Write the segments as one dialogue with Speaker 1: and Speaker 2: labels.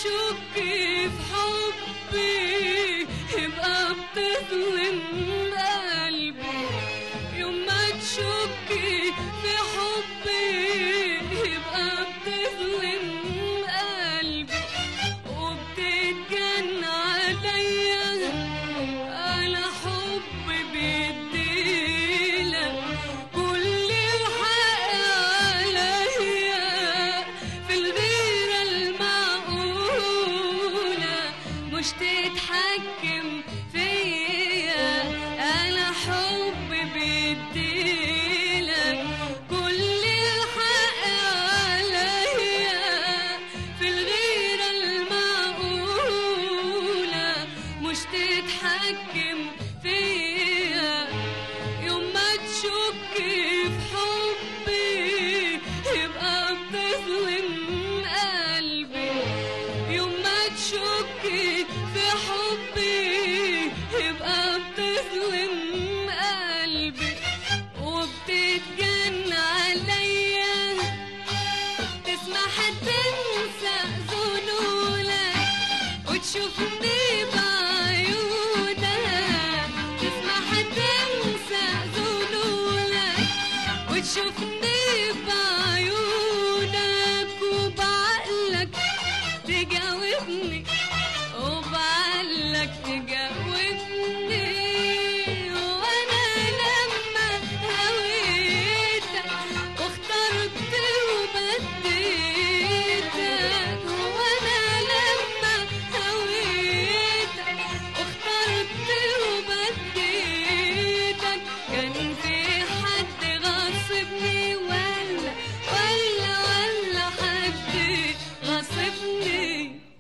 Speaker 1: تشكي في حبي يبقى بتظلم قلبي يوم ما تشكي في حبي يبقى بتظلم قلبي وبتتجن عليا انا حب بيديلك كل الحق عليا في الغيرة المعقولة مش تتحكم فيا انا حب بيديلك كل الحق عليا في الغيرة المعقولة مش تتحكم فيا يوم ما تشكي في حبي يبقى بتظلم قلبي يوم ما تشكي في حبي يبقى بتظلم قلبي وبتتجن عليا تسمح تنسى ظنونك وتشوفني بعيونك تسمح تنسى ظنونك وتشوفني بعيونك وبعقلك تجاوبني وبعقلك تجاوبني وانا لما هويتك واخترت وبديتك وانا لما هويتك واخترت وبديتك كان في حد غاصبني ولا ولا ولا حد غاصبني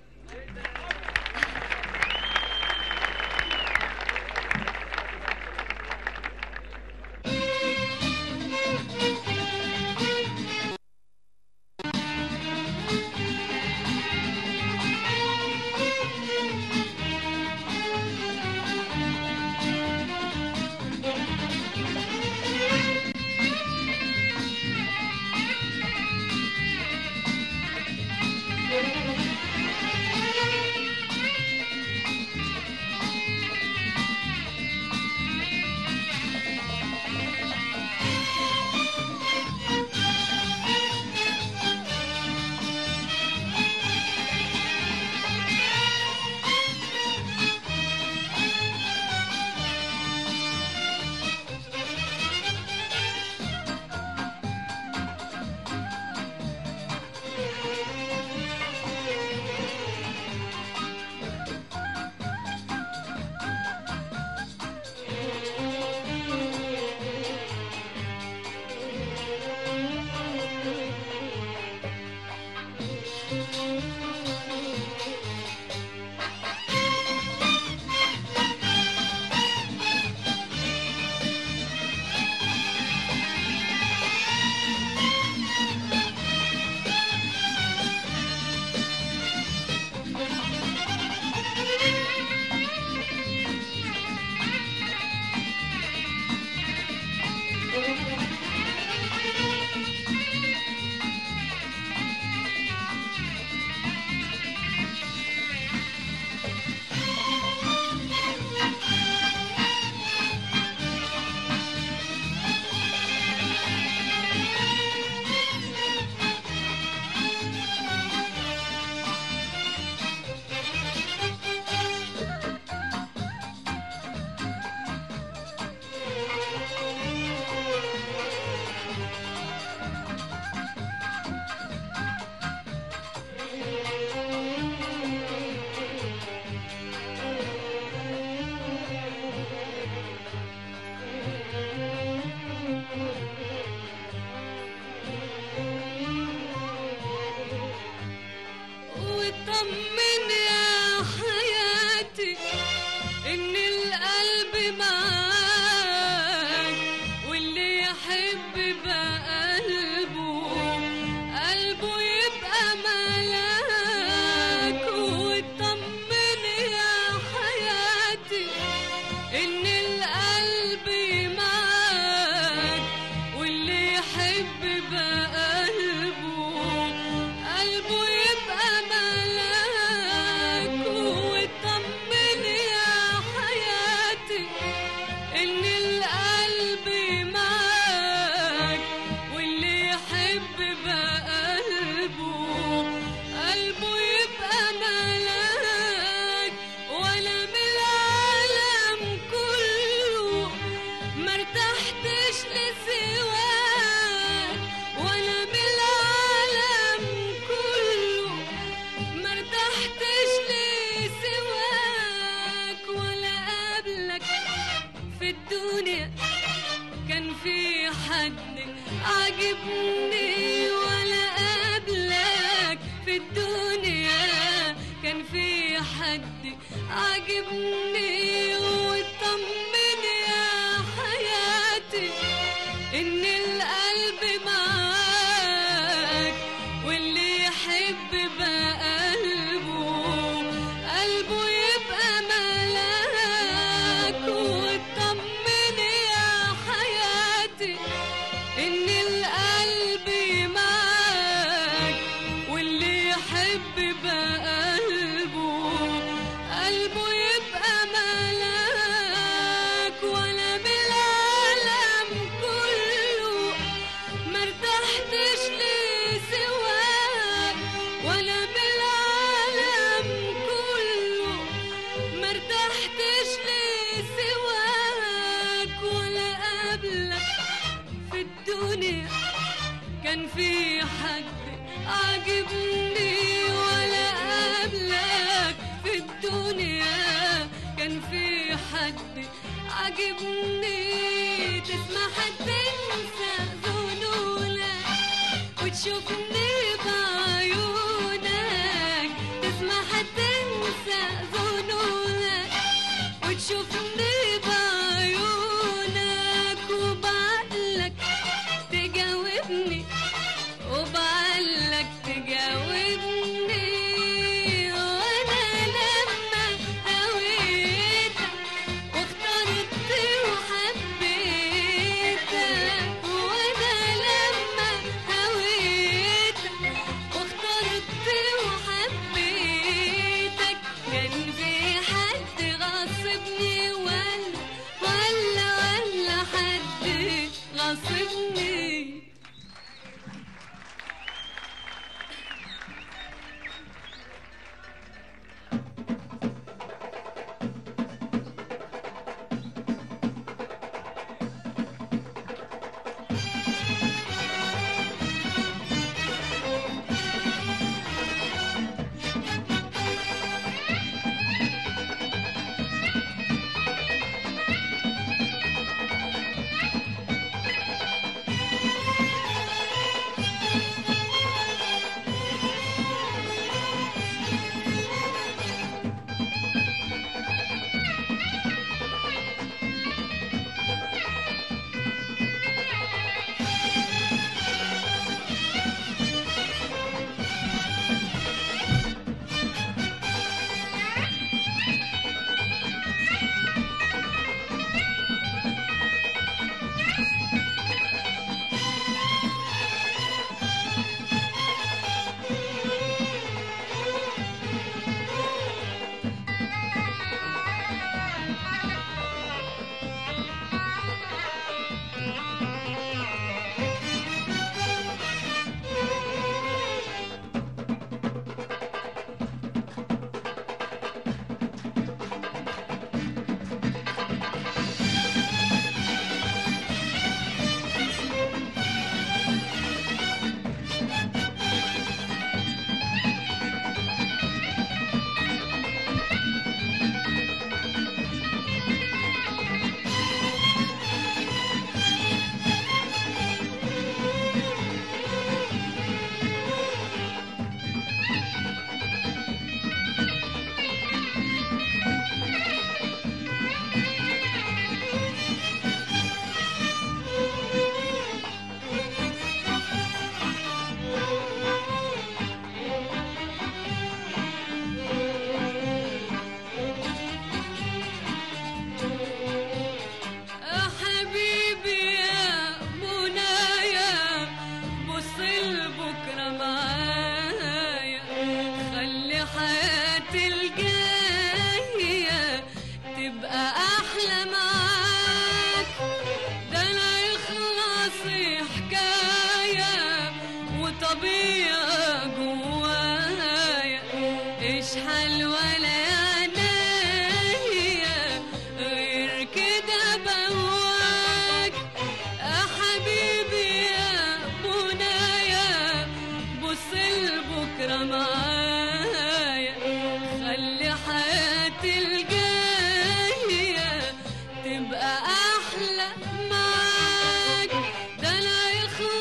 Speaker 1: وطمن يا حياتي ان القلب معاك واللي يحب بقلبه قلبه يبقى ملاك وطمن يا حياتي ان القلب معاك واللي يحب بقلبه قلبه يبقى ملاك عجبني ولا قبلك في الدنيا كان في حد عجبني وطمن يا حياتي ان القلب معاك واللي يحب بقلبه قلبه يبقى ملاك وطمن يا حياتي ان القلب معاك واللي يحب بقلبه قلبه يبقى ملاك ولا بالعالم كله مرتحتش لسواك ولا بالعالم كله مرتحتش لسواك ولا قبلك في الدنيا كان في حد عجبني ولا قبلك في الدنيا كان في حد عجبني تسمح تنسى ظنونك وتشوفني بعيونك تسمح تنسى ظنونك وتشوفني بعيونك وبعقلك تجاوبني وبعقلك تجاوبني وانا لما هويتك واخترت وحبيتك وانا لما هويتك واخترت وحبيتك كان في حد غصبني ولا ولا ولا حد غصبني تبقى احلى معاك ده انا يخلص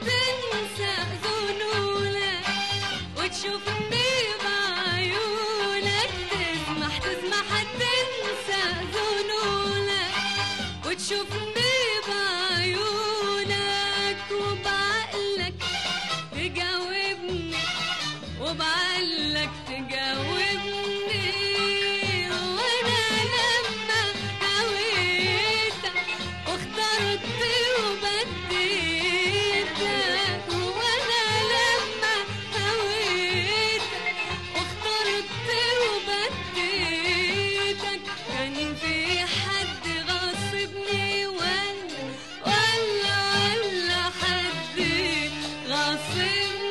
Speaker 1: تنسى ذنولك وتشوفني بعيونك تسمح تسمح تنسى ذنولك وتشوفني بعيونك وبعقلك تجاوبني وبعقلك تجاوبني وانا لما هويتك واخترت وبديتك وانا لما هويتك واخترت وبديتك كان في حد غاصبني ولا ولا ولا حد غاصبني